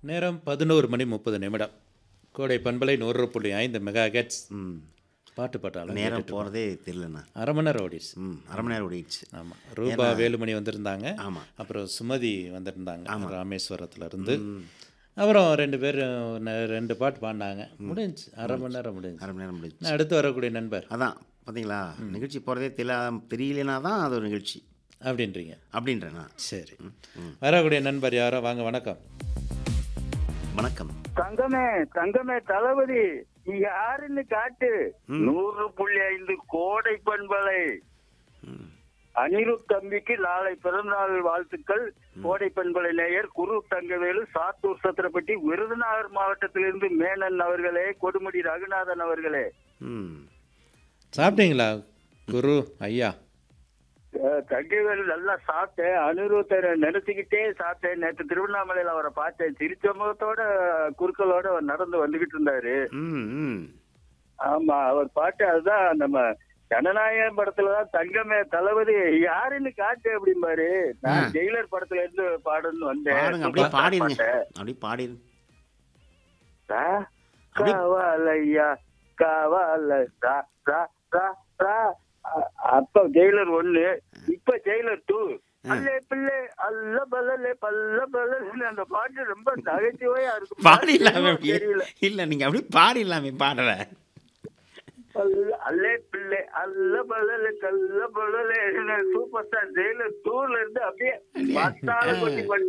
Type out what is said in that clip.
நேரம் பதினோரு மணி முப்பது நிமிடம் கோடை பண்பலை நூறு புள்ளி ஐந்து மெகா கெட்ஸ் ம் பாட்டு பாட்டாளர் நேரம் போகிறதே தெரியலண்ணா அரை மணி நேரம் ஓடிடுச்சு ம் அரை மணி நேரம் ஓடிடுச்சு ஆமாம் ரூபா வேலுமணி வந்திருந்தாங்க ஆமாம் அப்புறம் சுமதி வந்திருந்தாங்க ராமேஸ்வரத்துல இருந்து அப்புறம் ரெண்டு பேர் ரெண்டு பாட்டு பாடினாங்க முடிஞ்சுச்சு அரை மணி நேரம் முடிஞ்சுச்சு அரை மணி நேரம் முடிஞ்சுச்சு நான் அடுத்து வரக்கூடிய நண்பர் அதான் பார்த்தீங்களா நிகழ்ச்சி போகிறதே தெரியல தெரியலனா தான் அது ஒரு நிகழ்ச்சி அப்படின்றீங்க அப்படின்றேண்ணா சரி வரக்கூடிய நண்பர் யாரோ வாங்க வணக்கம் வணக்கம் தங்கமே தங்கமே தளபதி நீ யாருன்னு காட்டு நூறு புள்ளி ஐந்து கோடை பண்பலை ம் அனிருத் தம்பிக்கு நாளை பிறந்தநாள் வாழ்த்துக்கள் கோடை பண்பலை நேயர் குரு தங்கவேலு சாத்தூர் சத்திரப்பட்டி விருதுநகர் மாவட்டத்திலிருந்து மேனன் அவர்களே கொடுமுடி ரகுநாதன் அவர்களே ம் சாப்பிட்டீங்களா குரு ஐயா அஹ், தங்கவேலு நல்லா சாப்பிட்டேன் அனிருத்தை நினைச்சுக்கிட்டே சாப்பிட்டேன் நேற்று திருவண்ணாமலையில அவரை பார்த்தேன் சிரிச்ச முகத்தோட குறுக்களோட அவர் நடந்து வந்துகிட்டு இருந்தாரு ம் ம் ஆமா அவர் பாட்டு அதுதான் நம்ம ஜனநாயகம் படத்துலதான் தங்கமே தளபதி யாருன்னு காட்டு அப்படிம்பாரு நான் ஜெயிலர் படத்துல இருந்து பாடணும்னு வந்தேன் பாடுங்க அப்படியே சூப்பர் பாடிருங்க பாட்டு. அப்படியே பாடிருங்க ரா, காவாலையா காவால ரா, ரா, ரா, ரா. அ- அப்ப ஜெயிலர் ஒண்ணு இப்ப ஜெயிலர் டூ அல்லே பிள்ளை அல்ல பலலே பல்ல பலலே அந்த பாட்டு ரொம்ப நகைச்சுவையா இருக்கும் பாடிடலாமே அப்படியே தெரியல இல்லை நீங்கள் அப்படியே பாடிடலாமே பாடல அல்ல- அல்லே பிள்ளை அல்ல பலல கல்ல பலலே சூப்பர் ஸ்டார் ஜெயிலர் டூல இருந்து அப்படியே பத்தாள் கொட்டி